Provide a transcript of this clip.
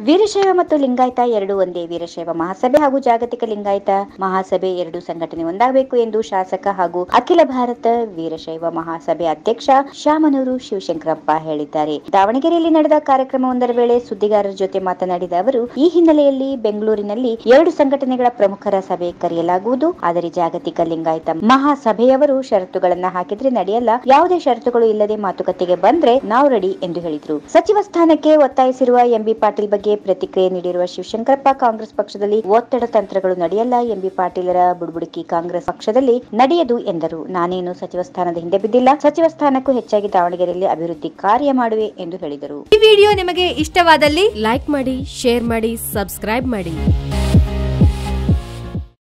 ವೀರಶೈವ ಮತ್ತು ಲಿಂಗಾಯತ ಎರಡು ಒಂದೇ ವೀರಶೈವ ಮಹಾಸಭೆ ಹಾಗೂ ಜಾಗತಿಕ ಲಿಂಗಾಯತ ಮಹಾಸಭೆ ಎರಡು ಸಂಘಟನೆ ಒಂದಾಗಬೇಕು ಎಂದು ಶಾಸಕ ಹಾಗೂ ಅಖಿಲ ಭಾರತ ವೀರಶೈವ ಮಹಾಸಭೆ ಅಧ್ಯಕ್ಷ ಶಾಮನೂರು ಶಿವಶಂಕರಪ್ಪ ಹೇಳಿದ್ದಾರೆ ದಾವಣಗೆರೆಯಲ್ಲಿ ನಡೆದ ಕಾರ್ಯಕ್ರಮವೊಂದರ ವೇಳೆ ಸುದ್ದಿಗಾರರ ಜೊತೆ ಮಾತನಾಡಿದ ಅವರು ಈ ಹಿನ್ನೆಲೆಯಲ್ಲಿ ಬೆಂಗಳೂರಿನಲ್ಲಿ ಎರಡು ಸಂಘಟನೆಗಳ ಪ್ರಮುಖರ ಸಭೆ ಕರೆಯಲಾಗುವುದು ಆದರೆ ಜಾಗತಿಕ ಲಿಂಗಾಯತ ಮಹಾಸಭೆಯವರು ಷರತ್ತುಗಳನ್ನ ಹಾಕಿದ್ರೆ ನಡೆಯಲ್ಲ ಯಾವುದೇ ಷರತ್ತುಗಳು ಇಲ್ಲದೆ ಮಾತುಕತೆಗೆ ಬಂದ್ರೆ ನಾವು ರೆಡಿ ಎಂದು ಹೇಳಿದರು ಸಚಿವ ಸ್ಥಾನಕ್ಕೆ ಒತ್ತಾಯಿಸಿರುವ ಎಂಬಿ ಪಾಟೀಲ್ ಬಗ್ಗೆ ಪ್ರತಿಕ್ರಿಯೆ ನೀಡಿರುವ ಶಿವಶಂಕರಪ್ಪ ಕಾಂಗ್ರೆಸ್ ಪಕ್ಷದಲ್ಲಿ ಒತ್ತಡ ತಂತ್ರಗಳು ನಡೆಯಲ್ಲ ಎಂಬಿ ಪಾಟೀಲರ ಬುಡ್ಬುಡಿಕಿ ಕಾಂಗ್ರೆಸ್ ಪಕ್ಷದಲ್ಲಿ ನಡೆಯದು ಎಂದರು ನಾನೇನು ಸಚಿವ ಸ್ಥಾನದ ಹಿಂದೆ ಬಿದ್ದಿಲ್ಲ ಸಚಿವ ಸ್ಥಾನಕ್ಕೂ ಹೆಚ್ಚಾಗಿ ದಾವಣಗೆರೆಯಲ್ಲಿ ಅಭಿವೃದ್ಧಿ ಕಾರ್ಯ ಮಾಡುವೆ ಎಂದು ಹೇಳಿದರು ಈ ವಿಡಿಯೋ ನಿಮಗೆ ಇಷ್ಟವಾದಲ್ಲಿ ಲೈಕ್ ಮಾಡಿ ಶೇರ್ ಮಾಡಿ ಸಬ್ಸ್ಕ್ರೈಬ್ ಮಾಡಿ